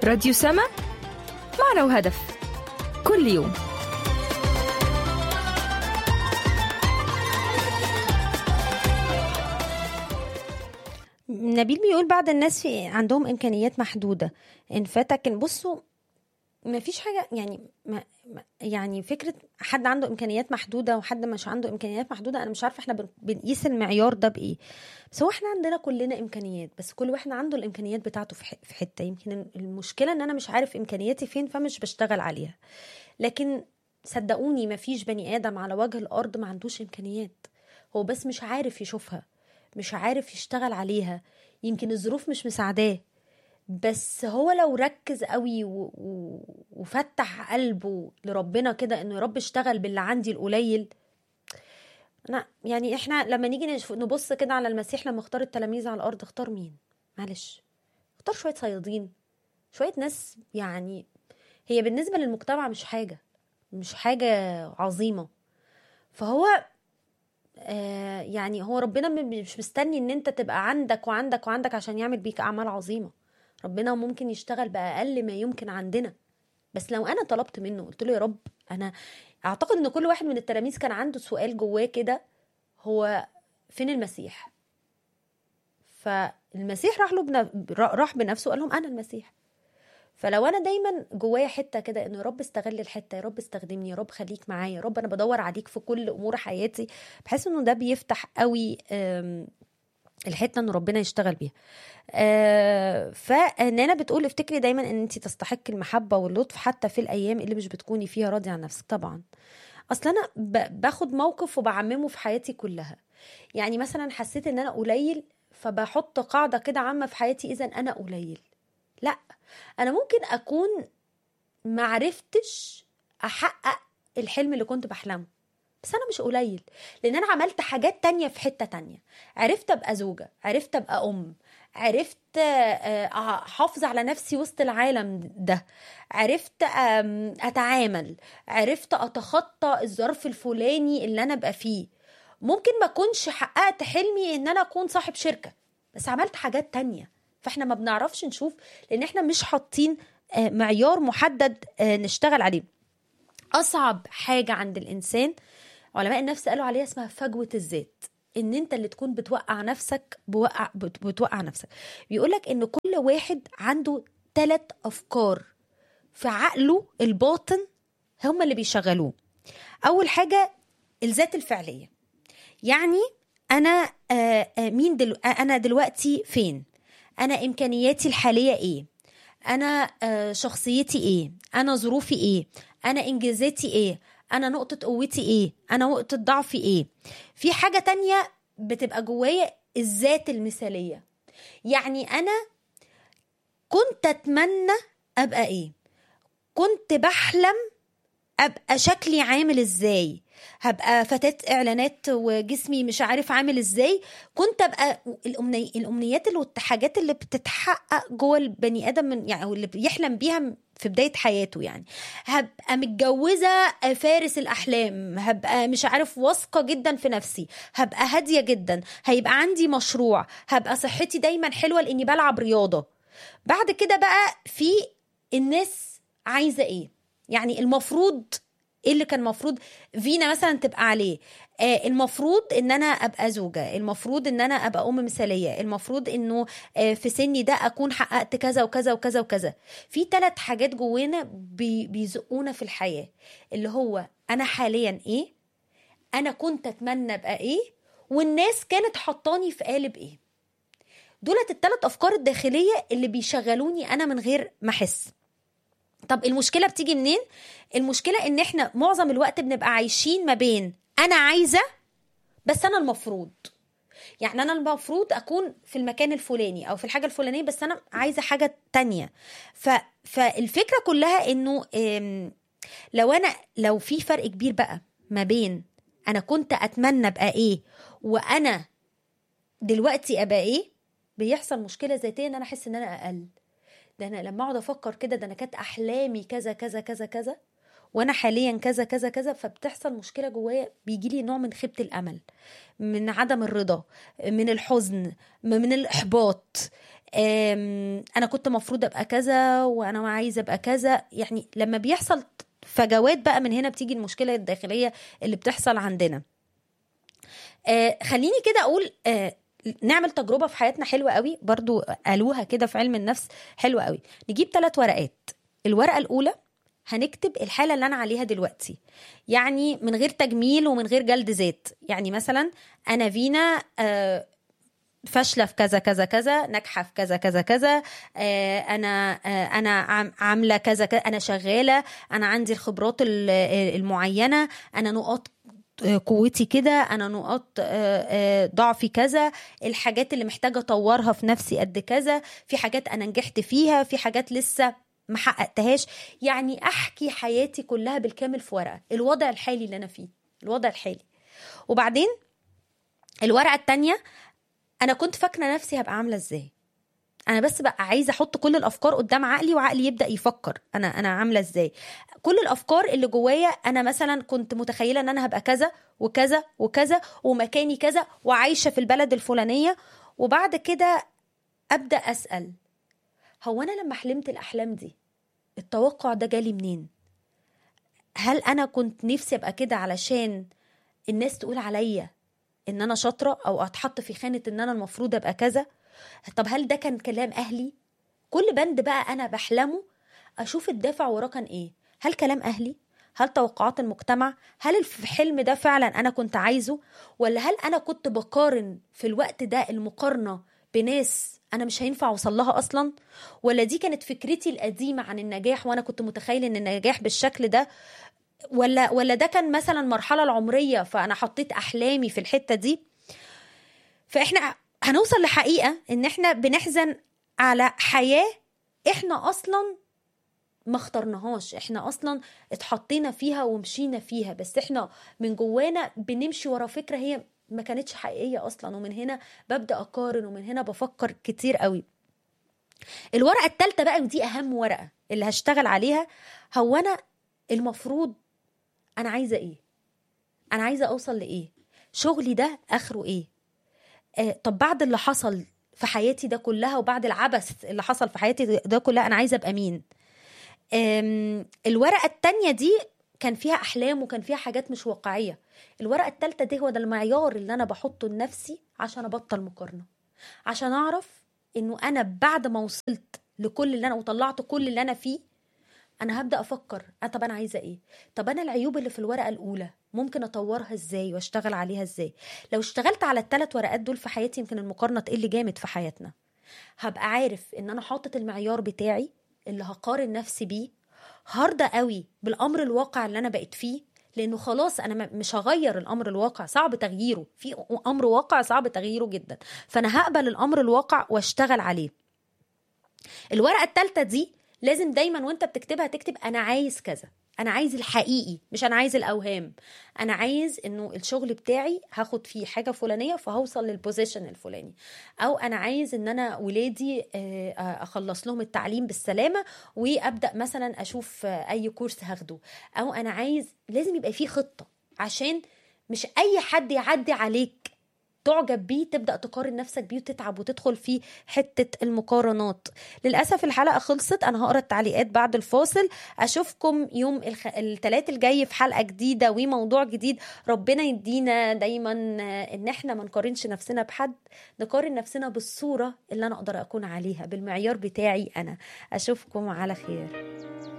راديو سما معنا وهدف كل يوم نبيل بيقول بعض الناس في عندهم امكانيات محدوده ان فاتك إن بصوا ما فيش حاجه يعني ما ما- يعني فكره حد عنده امكانيات محدوده وحد مش عنده امكانيات محدوده انا مش عارفه احنا بن- بنقيس المعيار ده بايه بس هو احنا عندنا كلنا امكانيات بس كل واحد عنده الامكانيات بتاعته في ح- في حته يمكن المشكله ان انا مش عارف امكانياتي فين فمش بشتغل عليها لكن صدقوني ما فيش بني ادم على وجه الارض ما عندوش امكانيات هو بس مش عارف يشوفها مش عارف يشتغل عليها يمكن الظروف مش مساعداه بس هو لو ركز قوي و... و... وفتح قلبه لربنا كده انه يا رب اشتغل باللي عندي القليل انا يعني احنا لما نيجي نشوف- نبص كده على المسيح لما اختار التلاميذ على الارض اختار مين معلش اختار شويه صيادين شويه ناس يعني هي بالنسبه للمجتمع مش حاجه مش حاجه عظيمه فهو آه يعني هو ربنا م- مش مستني ان انت تبقى عندك وعندك وعندك عشان يعمل بيك اعمال عظيمه ربنا ممكن يشتغل باقل ما يمكن عندنا بس لو انا طلبت منه قلت له يا رب انا اعتقد ان كل واحد من التلاميذ كان عنده سؤال جواه كده هو فين المسيح فالمسيح راح له بن... راح بنفسه قال لهم انا المسيح فلو انا دايما جوايا حته كده انه يا رب استغل الحته يا رب استخدمني يا رب خليك معايا يا رب انا بدور عليك في كل امور حياتي بحس انه ده بيفتح قوي آم، الحته ان ربنا يشتغل بيها آه فنانا بتقول افتكري دايما ان انت تستحق المحبه واللطف حتى في الايام اللي مش بتكوني فيها راضيه عن نفسك طبعا اصل انا ب- باخد موقف وبعممه في حياتي كلها يعني مثلا حسيت ان انا قليل فبحط قاعده كده عامه في حياتي اذا انا قليل لا انا ممكن اكون معرفتش احقق الحلم اللي كنت بحلمه بس انا مش قليل لان انا عملت حاجات تانية في حتة تانية عرفت ابقى زوجة عرفت ابقى ام عرفت آه، احافظ على نفسي وسط العالم ده عرفت آم، اتعامل عرفت اتخطى الظرف الفلاني اللي انا ابقى فيه ممكن ما اكونش حققت حلمي ان انا اكون صاحب شركة بس عملت حاجات تانية فاحنا ما بنعرفش نشوف لان احنا مش حاطين آه، معيار محدد آه، نشتغل عليه اصعب حاجه عند الانسان علماء النفس قالوا عليها اسمها فجوه الذات ان انت اللي تكون بتوقع نفسك بوقع بت- بتوقع نفسك بيقولك ان كل واحد عنده ثلاث افكار في عقله الباطن هم اللي بيشغلوه اول حاجه الذات الفعليه يعني انا آه، آه، مين دلو... آه، انا دلوقتي فين انا امكانياتي الحاليه ايه انا آه، شخصيتي ايه انا ظروفي ايه انا انجازاتي ايه انا نقطه قوتي ايه انا نقطه ضعفي ايه في حاجه تانية بتبقى جوايا الذات المثاليه يعني انا كنت اتمنى ابقى ايه كنت بحلم ابقى شكلي عامل ازاي هبقى فتاة اعلانات وجسمي مش عارف عامل ازاي كنت ابقى الأمني... الامنيات اللي والحاجات اللي بتتحقق جوه البني ادم من يعني أو اللي بيحلم بيها في بدايه حياته يعني هبقى متجوزه فارس الاحلام هبقى مش عارف واثقه جدا في نفسي هبقى هاديه جدا هيبقى عندي مشروع هبقى صحتي دايما حلوه لاني بلعب رياضه بعد كده بقى في الناس عايزه ايه يعني المفروض ايه اللي كان المفروض فينا مثلا تبقى عليه آه المفروض ان انا ابقى زوجه المفروض ان انا ابقى ام مثاليه المفروض انه آه في سني ده اكون حققت كذا وكذا وكذا وكذا في ثلاث حاجات جوانا بي بيزقونا في الحياه اللي هو انا حاليا ايه انا كنت اتمنى ابقى ايه والناس كانت حطاني في قالب ايه دولت الثلاث افكار الداخليه اللي بيشغلوني انا من غير ما احس طب المشكله بتيجي منين المشكله ان احنا معظم الوقت بنبقى عايشين ما بين انا عايزه بس انا المفروض يعني انا المفروض اكون في المكان الفلاني او في الحاجه الفلانيه بس انا عايزه حاجه تانية ف... فالفكره كلها انه أم، لو انا لو في فرق كبير بقى ما بين انا كنت اتمنى ابقى ايه وانا دلوقتي ابقى ايه بيحصل مشكله ذاتيه ان انا احس ان انا اقل ده انا لما اقعد افكر كده ده انا كانت احلامي كذا كذا كذا كذا وانا حاليا كذا كذا كذا فبتحصل مشكله جوايا بيجي لي نوع من خيبه الامل من عدم الرضا من الحزن من الاحباط أم، انا كنت مفروض ابقى كذا وانا عايزه ابقى كذا يعني لما بيحصل فجوات بقى من هنا بتيجي المشكله الداخليه اللي بتحصل عندنا آه خليني كده اقول آه نعمل تجربه في حياتنا حلوه قوي برضو قالوها كده في علم النفس حلوه قوي نجيب ثلاث ورقات الورقه الاولى هنكتب الحاله اللي انا عليها دلوقتي يعني من غير تجميل ومن غير جلد ذات يعني مثلا انا فينا آه فاشله في كذا كذا كذا ناجحه في كذا كذا كذا آه انا آه انا عام- عامله كذا كذا انا شغاله انا عندي الخبرات ال- آه، المعينه انا نقاط آه، قوتي كده انا نقاط آه، آه، ضعفي كذا الحاجات اللي محتاجه اطورها في نفسي قد كذا في حاجات انا نجحت فيها في حاجات لسه ما حققتهاش يعني احكي حياتي كلها بالكامل في ورقه الوضع الحالي اللي انا فيه الوضع الحالي وبعدين الورقه التانية انا كنت فاكره نفسي هبقى عامله ازاي انا بس بقى عايزه احط كل الافكار قدام عقلي وعقلي يبدا يفكر انا انا عامله ازاي كل الافكار اللي جوايا انا مثلا كنت متخيله ان انا هبقى كذا وكذا وكذا ومكاني كذا وعايشه في البلد الفلانيه وبعد كده ابدا اسال هو انا لما حلمت الاحلام دي التوقع ده جالي منين هل انا كنت نفسي ابقى كده علشان الناس تقول عليا ان انا شاطره او اتحط في خانه ان انا المفروض ابقى كذا طب هل ده كان كلام اهلي كل بند بقى انا بحلمه اشوف الدافع وراه كان ايه هل كلام اهلي هل توقعات المجتمع هل الحلم ده فعلا انا كنت عايزه ولا هل انا كنت بقارن في الوقت ده المقارنه بناس انا مش هينفع اوصل لها اصلا ولا دي كانت فكرتي القديمه عن النجاح وانا كنت متخيل ان النجاح بالشكل ده ولا ولا ده كان مثلا مرحله العمريه فانا حطيت احلامي في الحته دي فاحنا هنوصل لحقيقه ان احنا بنحزن على حياه احنا اصلا ما اخترناهاش احنا اصلا اتحطينا فيها ومشينا فيها بس احنا من جوانا بنمشي ورا فكره هي ما كانتش حقيقيه اصلا ومن هنا ببدا اقارن ومن هنا بفكر كتير قوي الورقه الثالثه بقى ودي اهم ورقه اللي هشتغل عليها هو انا المفروض انا عايزه ايه انا عايزه اوصل لايه شغلي ده اخره ايه آه طب بعد اللي حصل في حياتي ده كلها وبعد العبث اللي حصل في حياتي ده كلها انا عايزه ابقى مين آم، الورقه التانية دي كان فيها احلام وكان فيها حاجات مش واقعيه الورقه التالتة دي هو ده المعيار اللي انا بحطه لنفسي عشان ابطل مقارنه عشان اعرف انه انا بعد ما وصلت لكل اللي انا وطلعت كل اللي انا فيه انا هبدا افكر أه طب انا عايزه ايه طب انا العيوب اللي في الورقه الاولى ممكن اطورها ازاي واشتغل عليها ازاي لو اشتغلت على الثلاث ورقات دول في حياتي يمكن المقارنه تقل جامد في حياتنا هبقى عارف ان انا حاطط المعيار بتاعي اللي هقارن نفسي بيه هرضى قوي بالامر الواقع اللي انا بقيت فيه لانه خلاص انا م- مش هغير الامر الواقع صعب تغييره في امر واقع صعب تغييره جدا فانا هقبل الامر الواقع واشتغل عليه الورقه الثالثه دي لازم دايما وانت بتكتبها تكتب انا عايز كذا انا عايز الحقيقي مش انا عايز الاوهام انا عايز انه الشغل بتاعي هاخد فيه حاجه فلانيه فهوصل للبوزيشن الفلاني او انا عايز ان انا ولادي آه، آه، اخلص لهم التعليم بالسلامه وابدا مثلا اشوف آه، اي كورس هاخده او انا عايز لازم يبقى فيه خطه عشان مش اي حد يعدي عليك تعجب بيه تبدا تقارن نفسك بيه وتتعب وتدخل في حته المقارنات للاسف الحلقه خلصت انا هقرا التعليقات بعد الفاصل اشوفكم يوم الخ... الثلاث الجاي في حلقه جديده وموضوع جديد ربنا يدينا دايما ان احنا ما نقارنش نفسنا بحد نقارن نفسنا بالصوره اللي انا اقدر اكون عليها بالمعيار بتاعي انا اشوفكم على خير